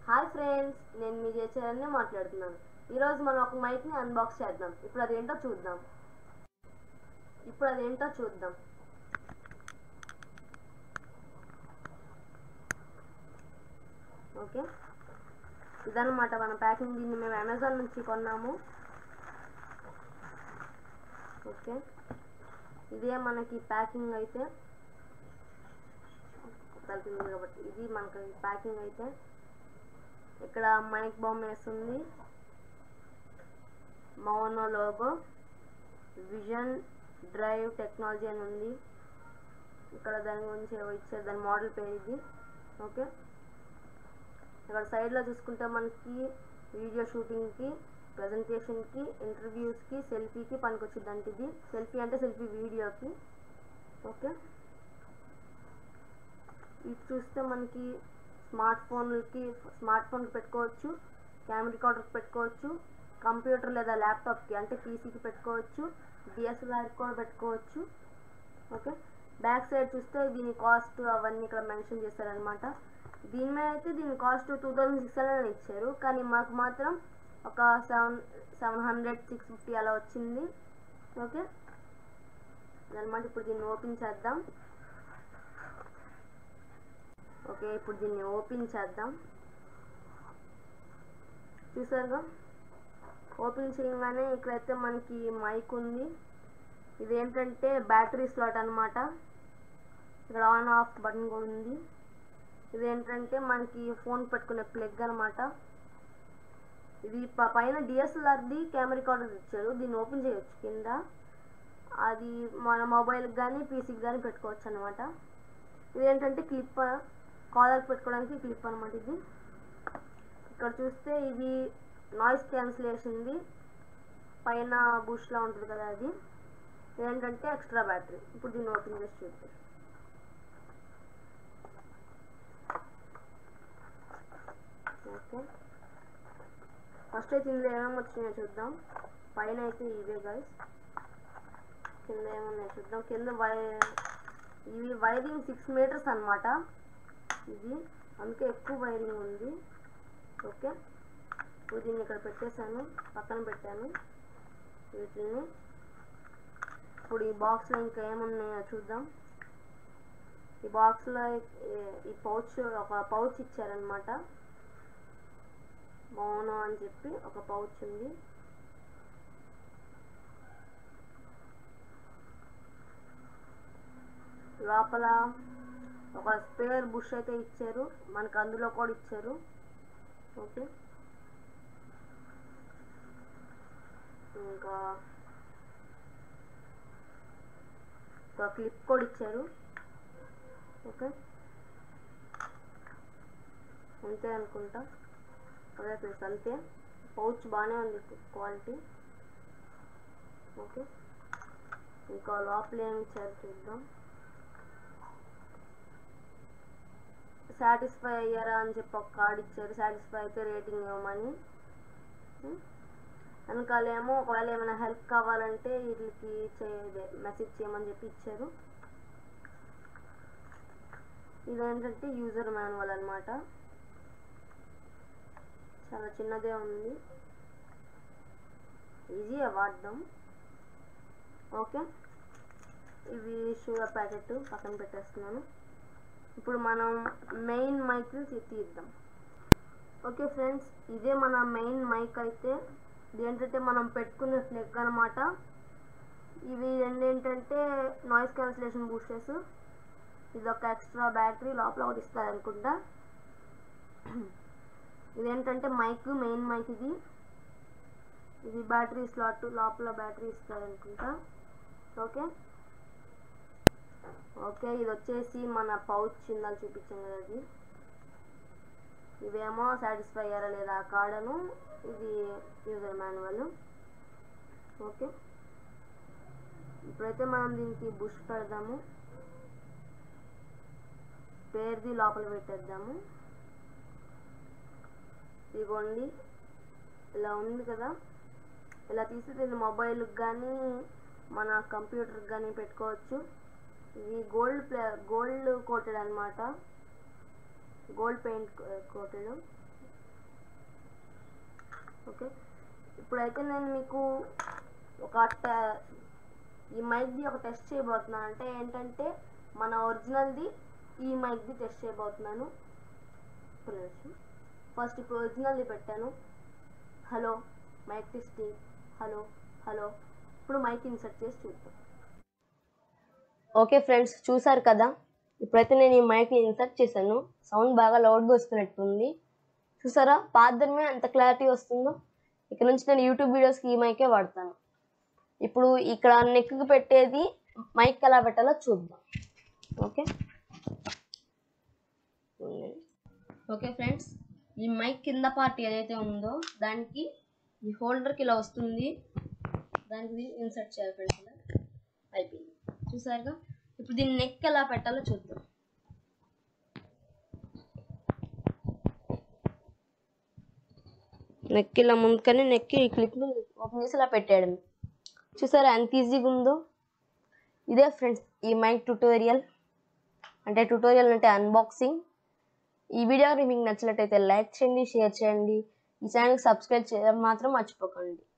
Hi friends నేను మీ జయచరణ్ని మాట్లాడుతున్నాను ఈరోజు మనం ఒక మైక్ని అన్బాక్స్ చేద్దాం ఇప్పుడు అదేంటో చూద్దాం ఇప్పుడు అదేంటో చూద్దాం ఓకే ఇదన్నమాట మన ప్యాకింగ్ దీన్ని మేము అమెజాన్ నుంచి కొన్నాము ఓకే ఇదే మనకి ప్యాకింగ్ అయితే తగ్గింది కాబట్టి ఇది మనకి ప్యాకింగ్ అయితే ఇక్కడ మైక్ బాంబ్ వేస్తుంది Maono logo vision drive technology అని ఉంది ఇక్కడ దాని గురించి ఏవో ఇచ్చారు దాని మోడల్ పేరు ఇది ఓకే ఇక్కడ సైడ్లో చూసుకుంటే మనకి వీడియో షూటింగ్కి ప్రజెంటేషన్కి ఇంటర్వ్యూస్కి సెల్ఫీకి పనికొచ్చిందంటే ఇది సెల్ఫీ అంటే సెల్ఫీ వీడియోకి ఓకే ఇది చూస్తే మనకి స్మార్ట్ ఫోన్లకి స్మార్ట్ ఫోన్కి పెట్టుకోవచ్చు కెమెరా రికార్డర్కి పెట్టుకోవచ్చు కంప్యూటర్ లేదా ల్యాప్టాప్కి అంటే పీసీకి పెట్టుకోవచ్చు డిఎస్ఎల్ఆర్కి కూడా పెట్టుకోవచ్చు ఓకే బ్యాక్ సైడ్ చూస్తే దీని కాస్ట్ అవన్నీ ఇక్కడ మెన్షన్ చేశారనమాట దీని మీద అయితే దీని cost two thousand six hundred ఇచ్చారు కానీ మాకు మాత్రం ఒక seven seven hundred six fifty అలా వచ్చింది ఓకే అనమాట ఇప్పుడు దీన్ని ఓపెన్ చేద్దాం ఓకే ఇప్పుడు దీన్ని ఓపెన్ చేద్దాం చూసారుగా ఓపెన్ చేయగానే ఇక్కడైతే మనకి మైక్ ఉంది ఇదేంటంటే బ్యాటరీ స్లాట్ అనమాట ఇక్కడ ఆన్ ఆఫ్ బటన్ కూడా ఉంది ఇదేంటంటే మనకి ఫోన్ పెట్టుకునే ప్లగ్ అనమాట ఇది ప- పైన డిఎస్ఎల్ఆర్ది కెమెరా రికార్డర్ ఇచ్చారు దీన్ని ఓపెన్ చేయొచ్చు కింద అది మన మొబైల్కి కానీ పీసీకి కానీ పెట్టుకోవచ్చు అనమాట ఇదేంటంటే క్లిప్ కాలర్ పెట్టుకోవడానికి క్లిప్ అనమాట ఇది ఇక్కడ చూస్తే ఇది నాయిస్ క్యాన్సిలేషన్ది పైన బూస్ట్లా ఉంటుంది కదా అది ఏంటంటే ఎక్స్ట్రా బ్యాటరీ ఇప్పుడు దీన్ని ఓపెన్ చేసి చూద్దాం ఓకే ఫస్ట్ అయితే ఇందులో ఏమేమి వచ్చినాయో చూద్దాం పైన అయితే ఇవే గైస్ కింద ఏమున్నాయో చూద్దాం కింద వై ఇవి వైరింగ్ సిక్స్ మీటర్స్ అన్నమాట ఇది అందుకే ఎక్కువ వైరింగ్ ఉంది ఓకే ఇప్పుడు దీన్ని ఇక్కడ పెట్టేశాను పక్కన పెట్టాను వీటిని ఇప్పుడు ఈ బాక్స్లో ఇంకా ఏమున్నాయో చూద్దాం ఈ బాక్స్లో ఈ పౌచ్ ఒక పౌచ్ ఇచ్చారనమాట మౌనో అని చెప్పి ఒక పౌచ్ ఉంది లోపల ఒక స్పేర్ బుష్ అయితే ఇచ్చారు మనకు అందులో కూడా ఇచ్చారు ఓకే ఇంకా ఒక క్లిప్ కూడా ఇచ్చారు ఓకే అంతే అనుకుంటా అదే ప్లస్ అంతే పౌచ్ బాగానే ఉంది క్వాలిటీ ఓకే ఇంకా లోపల ఏమి ఇచ్చారు చూద్దాం సాటిస్ఫై అయ్యారా అని చెప్పి ఒక కార్డ్ ఇచ్చారు సాటిస్ఫై అయితే రేటింగ్ ఇవ్వమని ఉం? వెనకాలేమో ఒకవేళ ఏమైనా హెల్ప్ కావాలంటే వీటికి మెసేజ్ చేయమని చెప్పి ఇచ్చారు ఇదేంటంటే యూజర్ మాన్యువల్ అన్నమాట చాలా చిన్నదే ఉంది ఈజీ వాడడం ఓకే ఇవి షుగర్ ప్యాకెట్ పక్కన పెట్టేస్తున్నాను ఇప్పుడు మనం మెయిన్ మైక్ తీద్దాం ఓకే ఫ్రెండ్స్ ఇదే మన మెయిన్ మైక్ అయితే ఇది ఏంటంటే మనం పెట్టుకునే ఫ్లెగ్ అనమాట ఇవి రెండు ఏంటంటే నాయిస్ క్యాన్సిలేషన్ బూస్టర్స్ ఇది ఒక ఎక్స్ట్రా బ్యాటరీ లోపల ఒకటి ఇస్తారు అనుకుంటా ఇదేంటంటే మైక్ మెయిన్ మైక్ ఇది ఇది బ్యాటరీ స్లాట్ లోపల బ్యాటరీ ఇస్తారు అనుకుంటా ఓకే ఓకే ఇది వచ్చేసి మన పౌచ్ ఇందాక చూపించాం కదా అది ఇవేమో సాటిస్ఫై అయ్యారా లేదా ఆ కార్డను ఇది యూజర్ మాన్యువల్ ఓకే ఇప్పుడైతే మనం దీనికి బుష్ పెడదాము పేరుది లోపల పెట్టేద్దాము ఇదిగోండి ఇలా ఉంది కదా ఇలా తీసి దీన్ని మొబైల్కి కానీ మన కంప్యూటర్కి కానీ పెట్టుకోవచ్చు ఇది గోల్డ్ ప్లే గోల్డ్ కోటెడ్ అన్నమాట గోల్డ్ పెయింట్ కోటెడ్ ఓకే ఇప్పుడైతే నేను మీకు ఒక ట- ఈ మైక్ది ఒక టెస్ట్ చేయబోతున్నాను అంటే ఏంటంటే మన ఒరిజినల్ది ఈ మైక్ది టెస్ట్ చేయబోతున్నాను ఫస్ట్ ఇప్పుడు ఒరిజినల్ది పెట్టాను hello mic testing hello hello ఇప్పుడు మైక్ ఇన్సర్ట్ చేసి చూద్దాం ఓకే ఫ్రెండ్స్ చూసారు కదా ఇప్పుడైతే నేను ఈ మైక్ని ఇన్సర్ట్ చేశాను సౌండ్ బాగా లౌడ్గా వస్తున్నట్టుంది చూసారా పాదమే అంత క్లారిటీ వస్తుందో ఇక్కడ నుంచి నేను యూట్యూబ్ వీడియోస్కి ఈ మైకే వాడతాను ఇప్పుడు ఇక్కడ నెక్కి పెట్టేది మైక్ ఎలా పెట్టాలో చూద్దాం ఓకే ఓకే ఫ్రెండ్స్ ఈ మైక్ కింద పార్ట్ ఏదైతే ఉందో దానికి ఈ హోల్డర్కి ఇలా వస్తుంది దానికి ఇన్సర్ట్ చేయాలి ఫ్రెండ్స్ ఇలా అయిపోయింది చూసారుగా ఇప్పుడు దీన్ని నెక్ ఎలా పెట్టాలో చూద్దాం నెక్ ఇలా ముందుకని నెక్కి ఈ క్లిప్ని ఓపెన్ చేసి ఇలా పెట్టేయడం చూసారా ఎంత ఈజీగా ఉందో ఇదే ఫ్రెండ్స్ ఈ మైక్ ట్యూటోరియల్ అంటే ట్యూటోరియల్ అంటే అన్బాక్సింగ్ ఈ వీడియో మీకు నచ్చినట్టయితే లైక్ చేయండి షేర్ చేయండి ఈ ఛానల్కి సబ్స్క్రైబ్ చేయడం మాత్రం మర్చిపోకండి